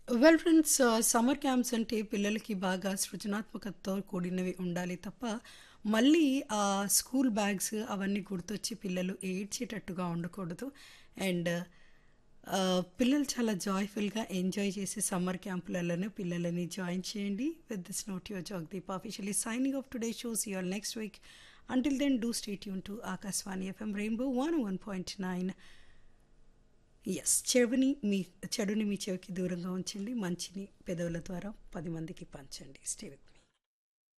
well friends summer camps అంటే పిల్లలకి బాగా సృజనాత్మకతతో కూడినవి ఉండాలి తప్ప మళ్ళీ ఆ స్కూల్ బ్యాగ్స్ అవన్నీ గుర్తొచ్చి పిల్లలు ఏడ్చేటట్టుగా ఉండకూడదు అండ్ పిల్లలు చాలా జాయ్ఫుల్గా ఎంజాయ్ చేసే సమ్మర్ క్యాంపులలోనే పిల్లలని జాయిన్ చేయండి with this note your Jagdeep officially signing off today shows your next week until then do stay యూన్ to Akashvani FM Rainbow one one point nine ఎస్ చెవిని మీ చెడుని మీ చెవికి దూరంగా ఉంచండి మంచిని పెదవుల ద్వారా పది మందికి పంచండి స్టే విత్